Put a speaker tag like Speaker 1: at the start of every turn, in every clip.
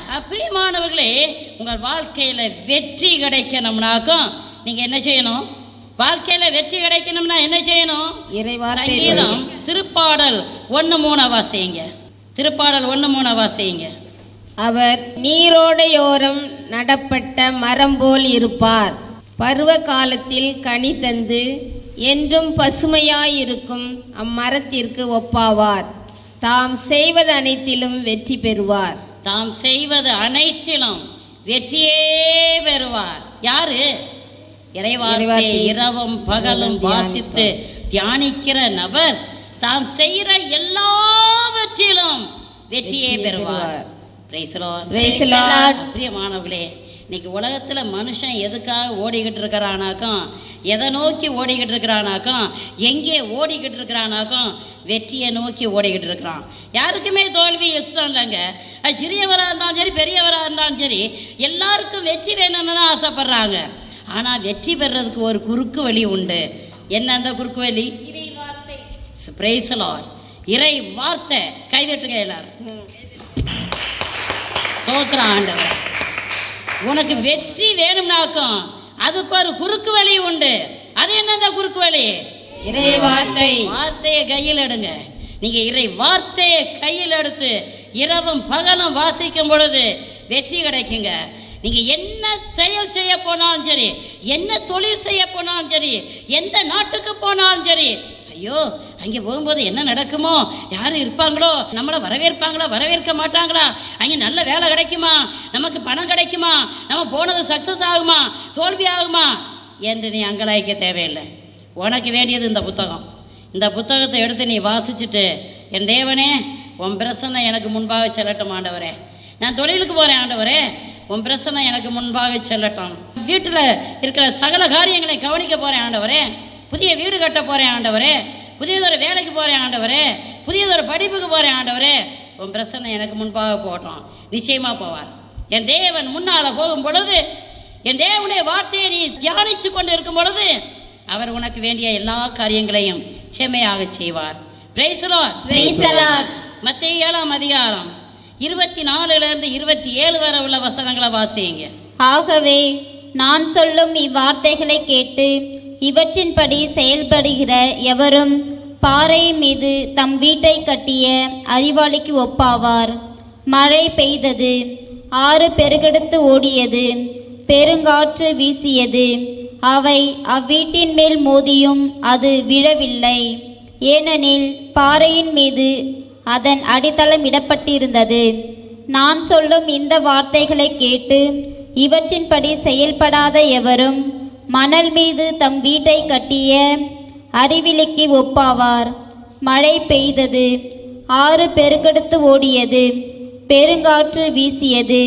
Speaker 1: பிரியமானவர்களே உங்கள் வாழ்க்கையில வெற்றி கிடைக்கணும்னாக்கும் நீங்க என்ன செய்யணும் வாழ்க்கையில வெற்றி கிடைக்கணும்னா என்ன செய்யணும்
Speaker 2: இறைவார்த்தை
Speaker 1: சங்கீதம் திருப்பாடல் ஒண்ணு மூணு வாசிங்க திருப்பாடல் ஒண்ணு மூணு வாசிங்க
Speaker 2: அவர் நீரோடையோரம் நடப்பட்ட மரம் போல் இருப்பார் பருவ காலத்தில் கனி தந்து என்றும் பசுமையாயிருக்கும் அம்மரத்திற்கு ஒப்பாவார் தாம் செய்வது அனைத்திலும் வெற்றி பெறுவார்
Speaker 1: தாம் செய்வது அனைத்திலும் வெற்றியே பெறுவார் யாரு இறைவார்த்தை
Speaker 2: இறைவார்த்தை
Speaker 1: இரவும் பகலும்
Speaker 2: தியானிப்பார்.
Speaker 1: வாசித்து தியானிக்கிற நபர் தாம் செய்கிற எல்லாவற்றிலும் வெற்றியே
Speaker 2: வெற்றியை
Speaker 1: பெறுவார்
Speaker 2: பெறுவார்.
Speaker 1: Praise the Lord.
Speaker 2: Praise the Lord.
Speaker 1: பிரியமானவர்களே இன்னைக்கு உலகத்துல மனுஷன் எதுக்காக ஓடிக்கிட்டு இருக்கிறானாக்கும் எதை நோக்கி ஓடிக்கிட்டு இருக்கிறானாக்கும் எங்கே ஓடிக்கிட்டு இருக்கிறானாக்கும் வெற்றியை நோக்கி ஓடிக்கிட்டு இருக்கிறான் யாருக்குமே தோல்வி இஷ்டம் இல்லைங்க அது சிறியவராக இருந்தாலும் சரி பெரியவராக இருந்தாலும் சரி எல்லாருக்கும் வெற்றி வேணும்னு தான் ஆசைப்படுறாங்க ஆனா வெற்றி பெறதுக்கு ஒரு குறுக்கு வழி உண்டு என்ன அந்த குறுக்கு வழி Praise the Lord. இறை வார்த்தை கைதட்டுங்க எல்லாரும் தோத்துறான் ஆண்டவர் உனக்கு வெற்றி வேணும்னாக்கும் அதுக்கு ஒரு குறுக்கு வழி உண்டு அது என்ன அந்த குறுக்கு வழி
Speaker 2: இறைவார்த்தை
Speaker 1: வார்த்தையை கையில் எடுங்க நீங்க இறை வார்த்தையை கையில் எடுத்து இரவும் பகலும் வாசிக்கும் பொழுது வெற்றி கிடைக்குங்க நீங்க என்ன செயல் செய்ய போனாலும் சரி என்ன தொழில் செய்ய போனாலும் சரி எந்த நாட்டுக்கு போனாலும் சரி ஐயோ அங்கே போகும்போது என்ன நடக்குமோ யாரும் இருப்பாங்களோ நம்மளை வரவேற்பாங்களா வரவேற்க மாட்டாங்களா அங்கே நல்ல வேலை கிடைக்குமா நமக்கு பணம் கிடைக்குமா நம்ம போனது சக்சஸ் ஆகுமா தோல்வி ஆகுமா என்று நீ அங்கலாய்க்க தேவையில்லை உனக்கு வேண்டியது இந்த புத்தகம் இந்த புத்தகத்தை எடுத்து நீ வாசிச்சுட்டு என் தேவனே உன் பிரசன்னை எனக்கு முன்பாக செல்லட்டும் ஆண்டவரே நான் தொழிலுக்கு போறேன் ஆண்டவரே உன் பிரசன்னை எனக்கு முன்பாக செல்லட்டும் வீட்டில் இருக்கிற சகல காரியங்களை கவனிக்க போறேன் ஆண்டவரே புதிய வீடு கட்ட போறேன் ஆண்டவரே புதியதொரு வேலைக்கு போறேன் ஆண்டவரே புதியதொரு படிப்புக்கு போறேன் ஆண்டவரே உன் பிரசன்னை எனக்கு முன்பாக போகட்டும் நிச்சயமா போவார் என் தேவன் முன்னால போகும் பொழுது என் தேவனுடைய வார்த்தையை நீ தியானிச்சு கொண்டு இருக்கும் பொழுது அவர் உனக்கு வேண்டிய எல்லா காரியங்களையும் செம்மையாக செய்வார் Praise the Lord.
Speaker 2: Praise the Lord.
Speaker 1: மத்தேயு ஏழாம் அதிகாரம் இருபத்தி நாலுல இருந்து இருபத்தி ஏழு வரை உள்ள வசனங்களை வாசிங்க
Speaker 3: ஆகவே நான் சொல்லும் இவ்வார்த்தைகளை கேட்டு இவற்றின்படி செயல்படுகிற எவரும் பாறை மீது தம் வீட்டை கட்டிய அறிவாளிக்கு ஒப்பாவார் மழை பெய்தது ஆறு பெருகெடுத்து ஓடியது பெருங்காற்று வீசியது அவை அவ்வீட்டின் மேல் மோதியும் அது விழவில்லை ஏனெனில் பாறையின் மீது அதன் அடித்தளம் இடப்பட்டிருந்தது நான் சொல்லும் இந்த வார்த்தைகளை கேட்டு இவற்றின்படி செயல்படாத எவரும் மணல் மீது தம் வீட்டை கட்டிய அறிவிலிக்கு ஒப்பாவார் மழை பெய்தது ஆறு பெருக்கெடுத்து ஓடியது பெருங்காற்று வீசியது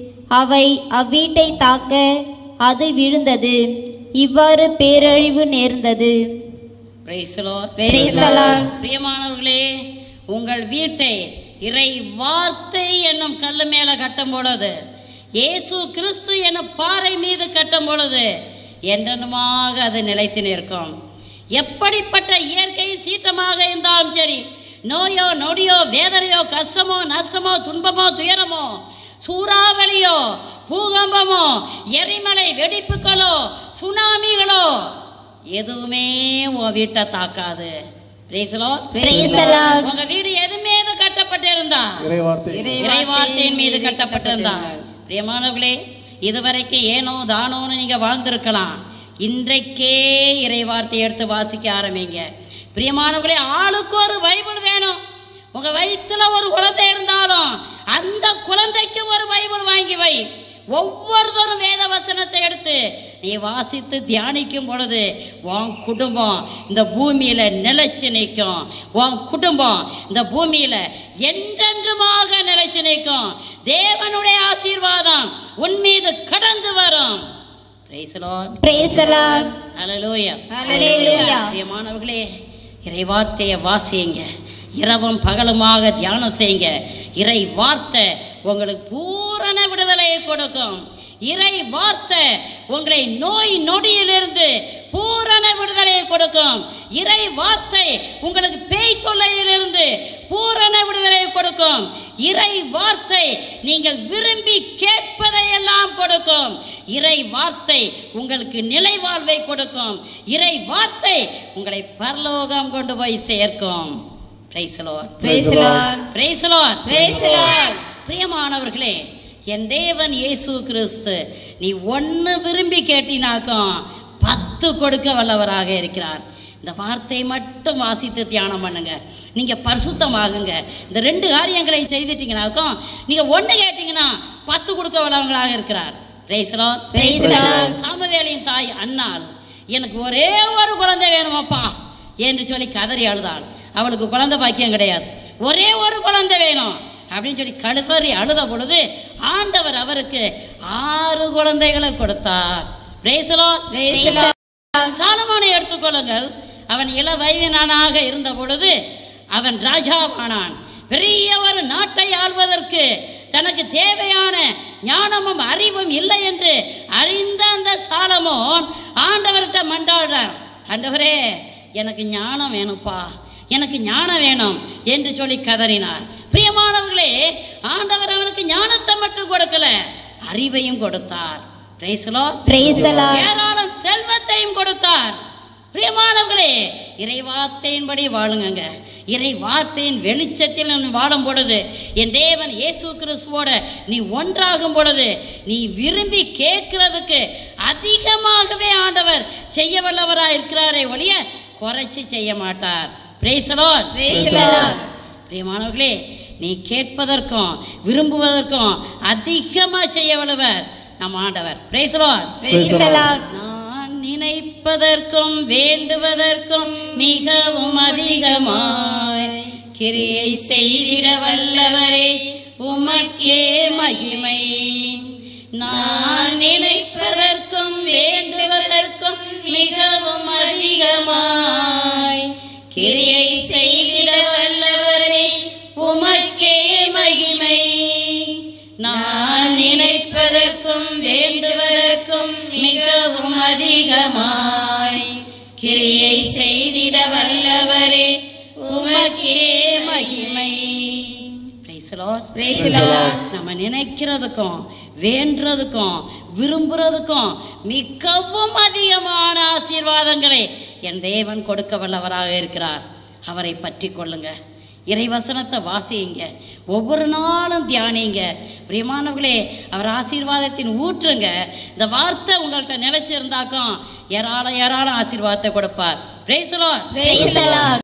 Speaker 3: அவை அவ்வீட்டை தாக்க அது விழுந்தது இவ்வாறு பேரழிவு நேர்ந்தது
Speaker 1: Praise the Lord.
Speaker 3: Praise the Lord.
Speaker 1: பிரியமானவர்களே உங்கள் வீட்டை இறை வார்த்தை என்னும் கல்லு மேல கட்டும் பொழுது இயேசு கிறிஸ்து என்னும் பாறை மீது கட்டும் பொழுது என்றென்னுமாக அது நிலைத்து நிற்கும் எப்படிப்பட்ட இயற்கை சீற்றமாக இருந்தாலும் சரி நோயோ நொடியோ வேதனையோ கஷ்டமோ நஷ்டமோ துன்பமோ துயரமோ சூறாவளியோ பூகம்பமோ எரிமலை வெடிப்புகளோ சுனாமிகளோ எதுவுமே உன் வீட்டை தாக்காது Praise the Lord.
Speaker 3: Praise the Lord.
Speaker 1: உங்க வீடு எது மீது கட்டப்பட்டிருந்தா
Speaker 4: இறைவார்த்தை
Speaker 1: இறைவார்த்தையின் மீது கட்டப்பட்டிருந்தா பிரியமானவர்களே இதுவரைக்கும் ஏனோ தானோன்னு நீங்க வாழ்ந்திருக்கலாம் இன்றைக்கே இறைவார்த்தை எடுத்து வாசிக்க ஆரம்பிங்க பிரியமானவர்களே ஆளுக்கு ஒரு பைபிள் வேணும் உங்க வயித்துல ஒரு குழந்தை இருந்தாலும் அந்த குழந்தைக்கு ஒரு பைபிள் வாங்கி வை ஒவ்வொருத்தரும் வேத வசனத்தை எடுத்து நீ வாசித்து தியானிக்கும் பொழுது உன் குடும்பம் இந்த பூமியில நிலைச்சு நிற்கும் உன் குடும்பம் இந்த பூமியில என்றென்றுமாக நிலைச்சு நிற்கும் தேவனுடைய ஆசீர்வாதம் உன் மீது கடந்து வரும் Praise the Lord.
Speaker 3: Praise the Lord.
Speaker 1: Hallelujah.
Speaker 3: Hallelujah.
Speaker 1: பிரியமானவர்களே இறை வார்த்தையை வாசியுங்க இரவும் பகலுமாக தியானம் செய்யுங்க இறை வார்த்தை உங்களுக்கு பூரண விடுதலையை கொடுக்கும் இறை வார்த்தை உங்களை நோய் நொடியிலிருந்து பூரண விடுதலையை கொடுக்கும் இறை வார்த்தை உங்களுக்கு பேய் தொல்லையிலிருந்து பூரண விடுதலையை கொடுக்கும் இறை வார்த்தை நீங்கள் விரும்பி கேட்பதையெல்லாம் கொடுக்கும் இறை வார்த்தை உங்களுக்கு நிலை வாழ்வை கொடுக்கும் இறை வார்த்தை உங்களை பரலோகம் கொண்டு போய் சேர்க்கும் Praise the Lord.
Speaker 2: Praise the Lord.
Speaker 1: Praise the Lord.
Speaker 2: Praise the Lord.
Speaker 1: பிரியமானவர்களே என் தேவன் இயேசு கிறிஸ்து நீ ஒன்னு விரும்பி கேட்டினாக்கும் பத்து கொடுக்க வல்லவராக இருக்கிறார் இந்த வார்த்தையை மட்டும் வாசித்து தியானம் பண்ணுங்க நீங்க பரிசுத்தமாகுங்க இந்த ரெண்டு காரியங்களை செய்துட்டீங்கனாக்கும் நீங்க ஒண்ணு கேட்டீங்கன்னா பத்து கொடுக்க வல்லவங்களாக இருக்கிறார் Praise the Lord.
Speaker 2: Praise the Lord.
Speaker 1: சாமுவேலின் தாய் அன்னாள் எனக்கு ஒரே ஒரு குழந்தை வேணுமப்பா என்று சொல்லி கதறி அழுதாள் அவளுக்கு குழந்தை பாக்கியம் கிடையாது ஒரே ஒரு குழந்தை வேணும் அப்படின்னு சொல்லி கழுவறி அழுத பொழுது ஆண்டவர் அவருக்கு ஆறு குழந்தைகளை கொடுத்தார் Praise the Lord.
Speaker 2: Praise the Lord.
Speaker 1: சாலமோனை எடுத்துக்கொள்ளுங்கள் அவன் இள வயதினானாக இருந்த பொழுது அவன் ராஜாவானான் பெரிய ஒரு நாட்டை ஆள்வதற்கு தனக்கு தேவையான ஞானமும் அறிவும் இல்லை என்று அறிந்த அந்த சாலமோன் ஆண்டவர்கிட்ட மண்டாடுறார் ஆண்டவரே எனக்கு ஞானம் வேணும்ப்பா எனக்கு ஞானம் வேணும் என்று சொல்லி கதறினார் பிரியமானவர்களே ஆண்டவர் அவனுக்கு ஞானத்தை மட்டும் கொடுக்கல அறிவையும் கொடுத்தார் Praise the Lord.
Speaker 3: Praise the Lord.
Speaker 1: ஏராளம் செல்வத்தையும் கொடுத்தார் பிரியமானவர்களே இறை வார்த்தையின்படி வாழுங்க இறை வார்த்தையின் வெளிச்சத்தில் நீ வாழும் பொழுது என் தேவன் இயேசு கிறிஸ்துவோட நீ ஒன்றாகும் பொழுது நீ விரும்பி கேட்கிறதுக்கு அதிகமாகவே ஆண்டவர் செய்ய வல்லவரா இருக்கிறாரே ஒழிய குறைச்சி செய்ய மாட்டார் Praise the Lord.
Speaker 2: Praise the Lord.
Speaker 1: பிரியமானவர்களே நீ கேட்பதற்கும் விரும்புவதற்கும் அதிகமா செய்ய வல்லவர் நம் ஆண்டவர் Praise the Lord.
Speaker 2: Praise the Lord.
Speaker 1: நான் நினைப்பதற்கும் வேண்டுவதற்கும் மிகவும் அதிகமாய் கிரியை செய்திட வல்லவரே உமக்கே மகிமை நான் நினைப்பதற்கும் வேண்டுவதற்கும் மிகவும் அதிகமாய் கிரியை செய்திட வல்லவரே உமக்கே மகிமை நான் நினைப்பதற்கும் வேண்டுவதற்கும் மிகவும் அதிகமாய் கிரியை செய்திட வல்லவரே உமக்கே மகிமை Praise the Lord.
Speaker 2: Praise the Lord.
Speaker 1: நம்ம நினைக்கிறதுக்கும் வேண்டுறதுக்கும் விரும்புறதுக்கும் மிகவும் அதிகமான ஆசீர்வாதங்களை என் தேவன் கொடுக்க வல்லவராக இருக்கிறார் அவரை பற்றி கொள்ளுங்க இறைவசனத்தை வாசியுங்க ஒவ்வொரு நாளும் தியானிங்க பிரியமானவர்களே அவர் ஆசீர்வாதத்தின் ஊற்றுங்க இந்த வார்த்தை உங்கள்கிட்ட நிலைச்சிருந்தாக்கும் ஏராளம் ஏராளம் ஆசீர்வாதத்தை கொடுப்பார் Praise the Lord.
Speaker 3: Praise the Lord.